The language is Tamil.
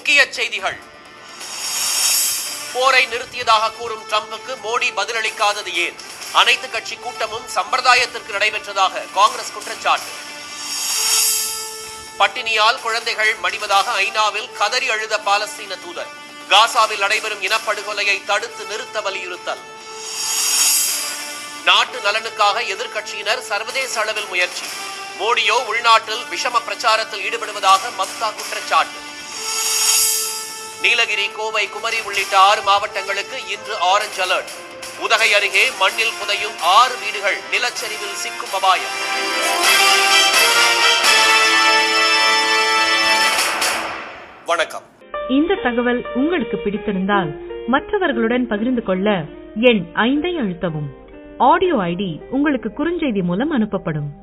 முக்கிய செய்திகள் போரை நிறுத்தியதாக கூறும் ட்ரம்புக்கு மோடி பதிலளிக்காதது ஏன் அனைத்து கட்சி கூட்டமும் சம்பிரதாயத்திற்கு நடைபெற்றதாக காங்கிரஸ் குற்றச்சாட்டு பட்டினியால் குழந்தைகள் மடிவதாக ஐநாவில் கதறி அழுத பாலஸ்தீன தூதர் காசாவில் நடைபெறும் இனப்படுகொலையை தடுத்து நிறுத்த வலியுறுத்தல் நாட்டு நலனுக்காக எதிர்க்கட்சியினர் சர்வதேச அளவில் முயற்சி மோடியோ உள்நாட்டில் விஷம பிரச்சாரத்தில் ஈடுபடுவதாக மக்தா குற்றச்சாட்டு நீலகிரி கோவை குமரி உள்ளிட்ட ஆறு மாவட்டங்களுக்கு இன்று ஆரஞ்ச் அலர்ட் உதகை அருகே மண்ணில் புதையும் ஆறு வீடுகள் நிலச்சரிவில் சிக்கும் அபாயம் வணக்கம் இந்த தகவல் உங்களுக்கு பிடித்திருந்தால் மற்றவர்களுடன் பகிர்ந்து கொள்ள எண் ஐந்தை அழுத்தவும் ஆடியோ ஐடி உங்களுக்கு குறுஞ்செய்தி மூலம் அனுப்பப்படும்